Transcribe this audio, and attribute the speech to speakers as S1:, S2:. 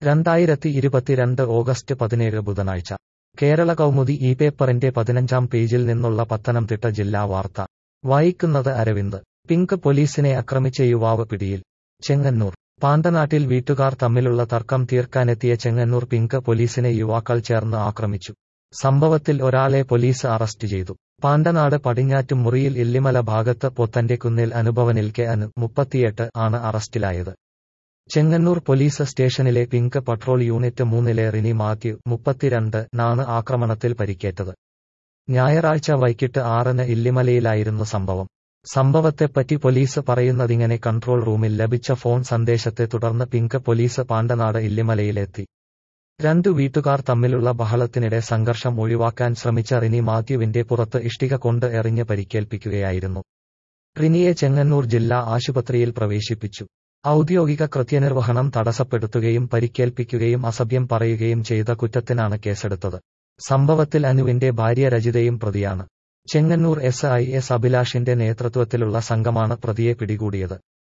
S1: രണ്ടായിരത്തി ഇരുപത്തിരണ്ട് ഓഗസ്റ്റ് പതിനേഴ് ബുധനാഴ്ച കേരള കൗമുദി ഈ പേപ്പറിന്റെ പതിനഞ്ചാം പേജിൽ നിന്നുള്ള പത്തനംതിട്ട ജില്ലാ വാർത്ത വായിക്കുന്നത് അരവിന്ദ് പിങ്ക് പോലീസിനെ ആക്രമിച്ച യുവാവ് പിടിയിൽ ചെങ്ങന്നൂർ പാണ്ടനാട്ടിൽ വീട്ടുകാർ തമ്മിലുള്ള തർക്കം തീർക്കാനെത്തിയ ചെങ്ങന്നൂർ പിങ്ക് പോലീസിനെ യുവാക്കൾ ചേർന്ന് ആക്രമിച്ചു സംഭവത്തിൽ ഒരാളെ പോലീസ് അറസ്റ്റ് ചെയ്തു പാണ്ടനാട് പടിഞ്ഞാറ്റും മുറിയിൽ ഇല്ലിമല ഭാഗത്ത് പൊത്തന്റെ കുന്നിൽ അനുഭവനിൽ കെ അനു മുപ്പത്തിയെട്ട് ആണ് അറസ്റ്റിലായത് ചെങ്ങന്നൂർ പോലീസ് സ്റ്റേഷനിലെ പിങ്ക് പട്രോൾ യൂണിറ്റ് മൂന്നിലെ റിനി മാത്യു മുപ്പത്തിരണ്ട് നാണ് ആക്രമണത്തിൽ പരിക്കേറ്റത് ഞായറാഴ്ച വൈകിട്ട് ആറിന് ഇല്ലിമലയിലായിരുന്നു സംഭവം സംഭവത്തെപ്പറ്റി പോലീസ് പറയുന്നതിങ്ങനെ കൺട്രോൾ റൂമിൽ ലഭിച്ച ഫോൺ സന്ദേശത്തെ തുടർന്ന് പിങ്ക് പോലീസ് പാണ്ടനാട് ഇല്ലിമലയിലെത്തി രണ്ടു വീട്ടുകാർ തമ്മിലുള്ള ബഹളത്തിനിടെ സംഘർഷം ഒഴിവാക്കാൻ ശ്രമിച്ച റിനി മാത്യുവിന്റെ പുറത്ത് ഇഷ്ടിക കൊണ്ട് എറിഞ്ഞ് പരിക്കേൽപ്പിക്കുകയായിരുന്നു റിനിയെ ചെങ്ങന്നൂർ ജില്ലാ ആശുപത്രിയിൽ പ്രവേശിപ്പിച്ചു ഔദ്യോഗിക കൃത്യനിർവഹണം തടസ്സപ്പെടുത്തുകയും പരിക്കേൽപ്പിക്കുകയും അസഭ്യം പറയുകയും ചെയ്ത കുറ്റത്തിനാണ് കേസെടുത്തത് സംഭവത്തിൽ അനുവിന്റെ ഭാര്യ രജിതയും പ്രതിയാണ് ചെങ്ങന്നൂർ എസ് ഐ എസ് അഭിലാഷിന്റെ നേതൃത്വത്തിലുള്ള സംഘമാണ് പ്രതിയെ പിടികൂടിയത്